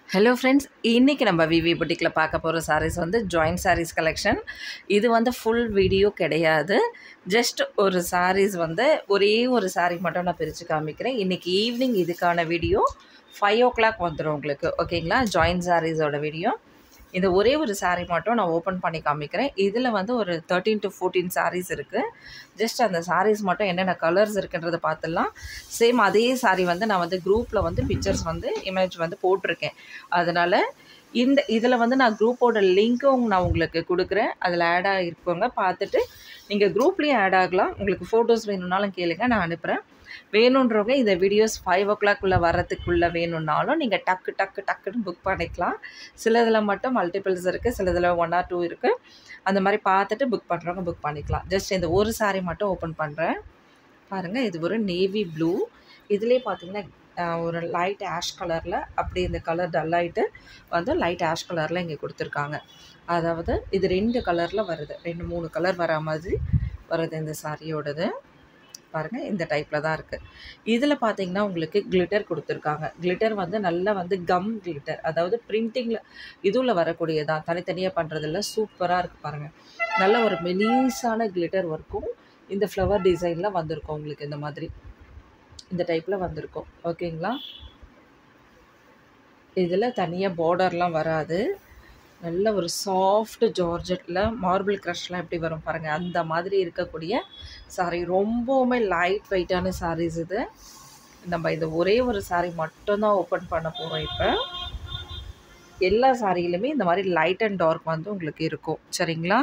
hello friends இன்றைக்கி நம்ம விவி புட்டிக்கில் பார்க்க போகிற சாரீஸ் வந்து ஜாயின்ட் சாரீஸ் கலெக்ஷன் இது வந்து ஃபுல் வீடியோ கிடையாது ஜஸ்ட் ஒரு சாரீஸ் வந்து ஒரே ஒரு சாரீ மட்டும் நான் பிரித்து காமிக்கிறேன் இன்றைக்கி ஈவினிங் இதுக்கான வீடியோ ஃபைவ் ஓ கிளாக் வந்துடும் உங்களுக்கு ஓகேங்களா ஜாயின்ட் சாரீஸோட வீடியோ இந்த ஒரே ஒரு saree மட்டும் நான் ஓப்பன் பண்ணி காமிக்கிறேன் இதில் வந்து ஒரு தேர்ட்டீன் டு ஃபோர்டீன் sarees இருக்குது ஜஸ்ட் அந்த sarees மட்டும் என்னென்ன கலர்ஸ் இருக்குன்றதை பார்த்துடலாம் சேம் அதே saree வந்து நான் வந்து குரூப்பில் வந்து பிக்சர்ஸ் வந்து இமேஜ் வந்து போட்டிருக்கேன் அதனால் இந்த இதில் வந்து நான் குரூப்போட லிங்க்கும் நான் உங்களுக்கு கொடுக்குறேன் அதில் ஆட் ஆகிருக்கோங்க பார்த்துட்டு நீங்கள் குரூப்லேயும் ஆட் ஆகலாம் உங்களுக்கு ஃபோட்டோஸ் வேணும்னாலும் கேளுங்க நான் அனுப்புகிறேன் வேணுன்றவங்க இந்த வீடியோஸ் ஃபைவ் ஓ கிளாக்குள்ளே வரத்துக்குள்ளே வேணும்னாலும் நீங்கள் டக்கு டக்கு டக்குன்னு புக் பண்ணிக்கலாம் சிலதில் மட்டும் மல்டிபிள்ஸ் இருக்குது சிலதில் ஒன் ஆர் டூ இருக்குது அந்த மாதிரி பார்த்துட்டு புக் பண்ணுறவங்க புக் பண்ணிக்கலாம் ஜஸ்ட் இந்த ஒரு saree மட்டும் ஓப்பன் பண்ணுறேன் பாருங்கள் இது ஒரு நேவி ப்ளூ இதுலேயே பார்த்தீங்கன்னா அஹ், ஒரு லைட் ஆஷ் கலரில் அப்படி இந்த கலர் டல்லாயிட்டு வந்து லைட் ஆஷ் கலரில் இங்கே கொடுத்துருக்காங்க அதாவது இது ரெண்டு கலரில் வருது ரெண்டு மூணு கலர் வர மாதிரி வருது இந்த சாரியோடது பாருங்கள் இந்த டைப்பில் தான் இருக்குது இதில் பார்த்தீங்கன்னா உங்களுக்கு கிளிட்டர் கொடுத்துருக்காங்க கிளிட்டர் வந்து நல்லா வந்து கம் கிளிட்டர் அதாவது பிரிண்டிங்கில் இதுவில் வரக்கூடியதான் தனித்தனியாக பண்ணுறதில்ல சூப்பராக இருக்குது பாருங்கள் நல்ல ஒரு மெலீஸான கிளிட்டர் ஒர்க்கும் இந்த ஃப்ளவர் டிசைனில் வந்திருக்கும் உங்களுக்கு இந்த மாதிரி இந்த டைப்பில் வந்திருக்கும் ஓகேங்களா இதில் தனியாக பார்டர்லாம் வராது நல்ல ஒரு சாஃப்ட் ஜார்ஜெட்டில் மார்பிள் க்ரஷ்லாம் எப்படி வரும் பாருங்கள் அந்த மாதிரி இருக்கக்கூடிய சாரீ ரொம்பவுமே லைட் வெயிட்டான சாரீஸ் இது நம்ம இந்த ஒரே ஒரு சாரீ மட்டும்தான் ஓப்பன் பண்ண போகிறோம் இப்போ எல்லா சாரியிலுமே இந்த மாதிரி லைட் அண்ட் டார்க் வந்து உங்களுக்கு இருக்கும் சரிங்களா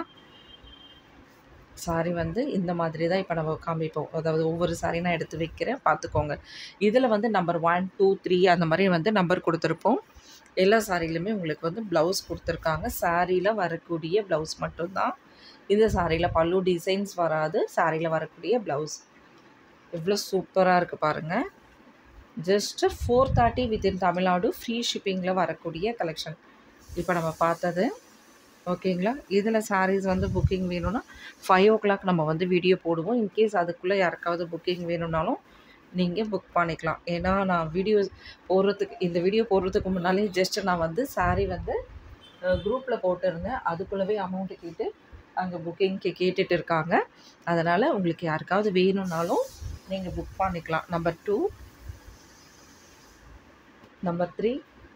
சாரி வந்து இந்த மாதிரி தான் இப்போ நம்ம காமிப்போம் அதாவது ஒவ்வொரு சாரி நான் எடுத்து வைக்கிறேன் பார்த்துக்கோங்க இதில் வந்து நம்பர் ஒன் டூ த்ரீ அந்த மாதிரி வந்து நம்பர் கொடுத்துருப்போம் எல்லா சாரியிலுமே உங்களுக்கு வந்து ப்ளவுஸ் கொடுத்துருக்காங்க சாரியில் வரக்கூடிய ப்ளவுஸ் மட்டும்தான் இந்த சாரியில் பல்லு டிசைன்ஸ் வராது சாரியில் வரக்கூடிய ப்ளவுஸ் எவ்வளோ சூப்பராக இருக்குது பாருங்கள் just four thirty within Tamil Nadu free ஷிப்பிங்கில் வரக்கூடிய கலெக்ஷன் இப்போ நம்ம பார்த்தது ஓகேங்களா இதில் சாரீஸ் வந்து புக்கிங் வேணும்னா ஃபைவ் ஓ கிளாக் நம்ம வந்து வீடியோ போடுவோம் இன்கேஸ் அதுக்குள்ளே யாருக்காவது புக்கிங் வேணும்னாலும் நீங்கள் புக் பண்ணிக்கலாம் ஏன்னா நான் வீடியோ போடுறதுக்கு இந்த வீடியோ போடுறதுக்கு முன்னாலே ஜஸ்ட் நான் வந்து saree வந்து குரூப்பில் போட்டிருந்தேன் அதுக்குள்ளவே அமௌண்ட்டு கேட்டு அங்கே புக்கிங்க்கு கேட்டுட்டு இருக்காங்க அதனால் உங்களுக்கு யாருக்காவது வேணும்னாலும் நீங்கள் புக் பண்ணிக்கலாம் நம்பர் டூ நம்பர் த்ரீ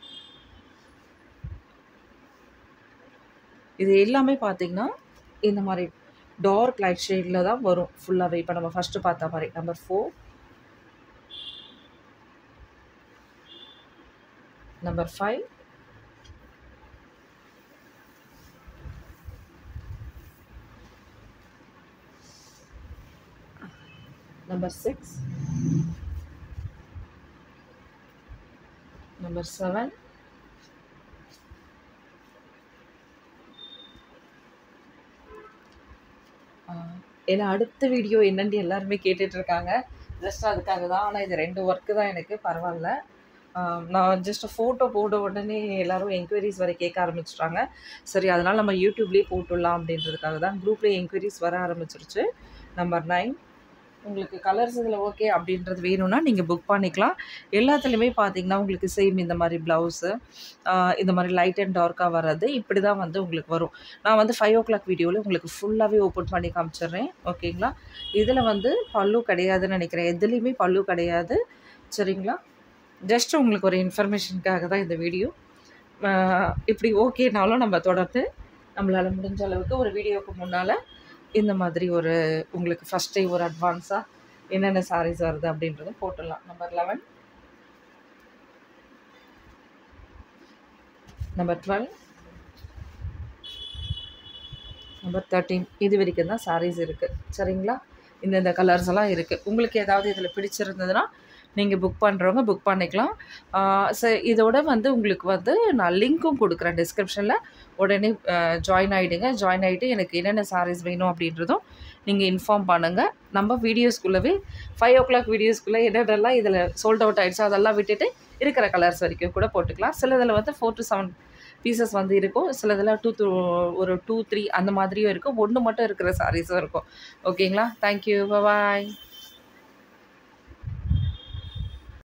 இது எல்லாமே பார்த்தீங்கன்னா இந்த மாதிரி டார்க் லைட் ஷேடில் தான் வரும் ஃபுல்லாகவே இப்போ நம்ம ஃபஸ்ட்டு பார்த்த மாதிரி number four number five number six number seven ஏன்னா அடுத்த வீடியோ என்னன்னு எல்லாருமே கேட்டுட்டு இருக்காங்க ஜஸ்ட் அதுக்காக தான் ஆனால் இது ரெண்டு ஒர்க்கு தான் எனக்கு பரவாயில்ல ஆஹ் நான் ஜஸ்ட் ஃபோட்டோ போட்ட உடனே எல்லாரும் என்கொயரிஸ் வர கேட்க ஆரம்பிச்சிட்டாங்க சரி அதனால் நம்ம யூடியூப்லேயே போட்டுடலாம் அப்படின்றதுக்காக தான் குரூப்லேயே என்கொயரிஸ் வர ஆரம்பிச்சிருச்சு நம்பர் நைன் உங்களுக்கு கலர்ஸ் இதில் ஓகே அப்படின்றது வேணும்னா நீங்கள் புக் பண்ணிக்கலாம் எல்லாத்துலேயுமே பார்த்தீங்கன்னா உங்களுக்கு சேம் இந்த மாதிரி ப்ளவுஸு இந்த மாதிரி லைட் அண்ட் டார்க்காக வர்றது இப்படி தான் வந்து உங்களுக்கு வரும் நான் வந்து ஃபைவ் ஓ கிளாக் வீடியோவில் உங்களுக்கு ஃபுல்லாகவே ஓப்பன் பண்ணி காமிச்சிடுறேன் ஓகேங்களா இதில் வந்து பல்லு கிடையாதுன்னு நினைக்கிறேன் எதுலேயுமே பல்லு கிடையாது சரிங்களா ஜஸ்ட் உங்களுக்கு ஒரு இன்ஃபர்மேஷனுக்காக தான் இந்த வீடியோ இப்படி ஓகேனாலும் நம்ம தொடர்ந்து நம்மளால் முடிஞ்ச அளவுக்கு ஒரு வீடியோவுக்கு முன்னால் இந்த மாதிரி ஒரு உங்களுக்கு ஃபஸ்ட்டே ஒரு அட்வான்ஸாக என்னென்ன சாரீஸ் வருது அப்படின்றத போட்டுடலாம் number eleven number twelve number thirteen இது வரைக்கும் தான் சாரீஸ் இருக்குது சரிங்களா இந்தந்த கலர்ஸ் எல்லாம் இருக்குது உங்களுக்கு ஏதாவது இதில் பிடிச்சிருந்ததுன்னா நீங்கள் புக் பண்ணுறவங்க புக் பண்ணிக்கலாம் ச இதோட வந்து உங்களுக்கு வந்து நான் லிங்க்கும் கொடுக்குறேன் டிஸ்கிரிப்ஷனில் உடனே ஜாயின் ஆகிடுங்க ஜாயின் ஆகிட்டு எனக்கு என்னென்ன சாரீஸ் வேணும் அப்படின்றதும் நீங்கள் இன்ஃபார்ம் பண்ணுங்கள் நம்ம வீடியோஸ்குள்ளவே ஃபைவ் ஓ கிளாக் வீடியோஸ்குள்ளே என்னென்னலாம் இதில் சோல்ட் அவுட் ஆகிடுச்சோ அதெல்லாம் விட்டுட்டு இருக்கிற கலர்ஸ் வரைக்கும் கூட போட்டுக்கலாம் சிலதில் வந்து ஃபோர் டு செவன் பீசஸ் வந்து இருக்கும் சிலதில் டூ டூ ஒரு டூ த்ரீ அந்த மாதிரியும் இருக்கும் ஒன்று மட்டும் இருக்கிற சாரீஸும் இருக்கும் ஓகேங்களா தேங்க்யூ பாய்